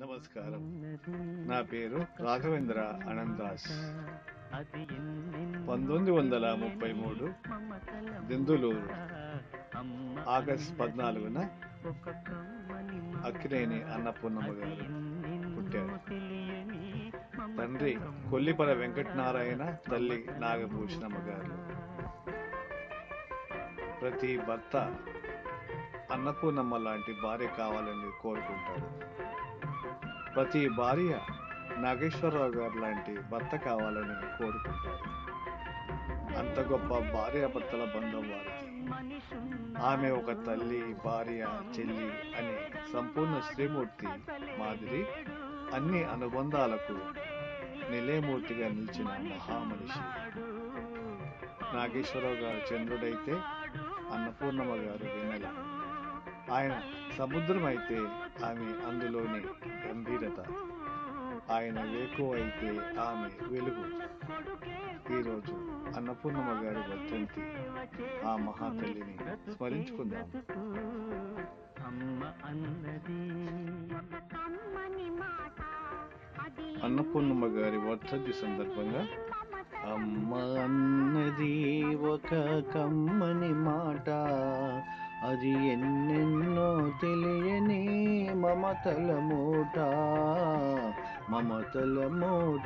నమస్కారం నా పేరు రాఘవేంద్ర అనందాస్ పంతొమ్మిది వందల ముప్పై మూడు దిందులూరు ఆగస్ట్ పద్నాలుగున అక్కినేని అన్నపూర్ణమ్మ గారు పుట్టారు తండ్రి కొల్లిపల వెంకటనారాయణ తల్లి నాగభూషణమ్మ గారు ప్రతి భర్త అన్నపూర్ణమ్మ లాంటి భార్య కావాలని కోరుకుంటాడు ప్రతి భార్య నాగేశ్వరరావు గారు లాంటి భర్త కావాలని కోరుకుంటారు అంత గొప్ప భార్యాభర్తల బంధం వారిది ఆమె ఒక తల్లి భార్య చెల్లి అనే సంపూర్ణ శ్రీమూర్తి మాదిరి అన్ని అనుబంధాలకు నిలయమూర్తిగా నిలిచిన మహామనిషి నాగేశ్వరరావు గారు చంద్రుడైతే అన్నపూర్ణమ్మ గారు వెన్నెల ఆయన సముద్రం అయితే ఆమె అందులోని గంభీరత ఆయన వేకువ అయితే ఆమె వెలుగు ఈరోజు అన్నపూర్ణమ్మ గారి వర్ధంతి ఆ మహాతల్లిని స్మరించుకుందాం అన్నపూర్ణమ్మ గారి వర్ధంతి సందర్భంగా అమ్మ అన్నది ఒక కమ్మని మాట అది ఎన్నెన్నో తెలియని మమతల మూట మమతల మూట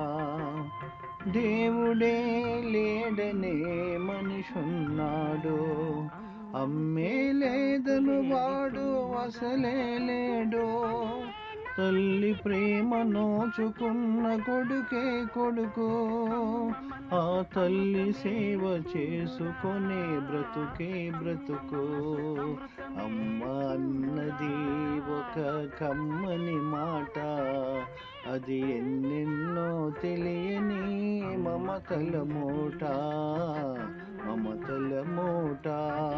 దేవుడే లేడనే మనిషున్నాడు అమ్మే లేదను వాడు అసలే లేడు తల్లి ప్రేమ నోచుకున్న కొడుకే కొడుకు ఆ తల్లి సేవ చేసుకొనే బ్రతుకే బ్రతుకు అమ్మ అన్నది ఒక కమ్మని మాట అది ఎన్నెన్నో తెలియని మమతల మూట మమతల మూట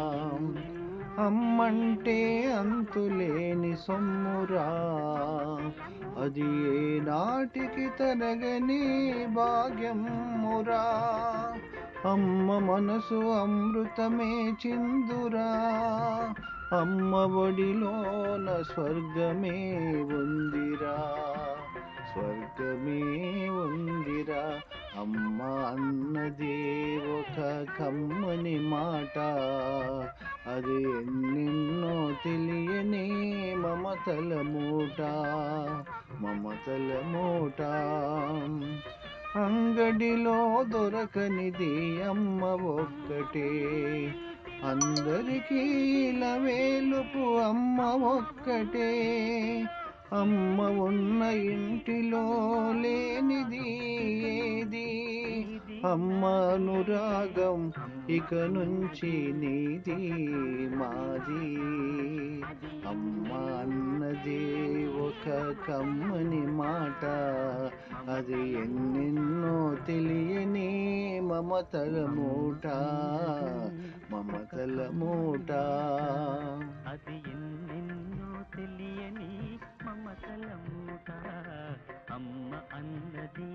అమ్మంటే అంతులేని సొమ్మురా అది ఏ నాటికి తరగని భాగ్యమురా అమ్మ మనసు అమృతమే చిందురా అమ్మ ఒడిలోన స్వర్గమే ఉందిరా స్వర్గమే ఉందిరా అమ్మ అన్నది ఒక కమ్మని మాట అది ఎన్నెన్నో తెలియని మమతల మూట మమతల మూట అంగడిలో దొరకనిది అమ్మ ఒక్కటే అందరికీ వేలుపు అమ్మ ఒక్కటే అమ్మ ఉన్న ఇంటిలో లేనిది ఏది అమ్మ అనురాగం ఇక నుంచి నీది మాది అమ్మ అన్నది ఒక కమ్మని మాట అది ఎన్నెన్నో తెలియని మమతల మూట మమతల మూట అది ఎన్నెన్నో తెలియని మమతల మూట అమ్మ అన్నది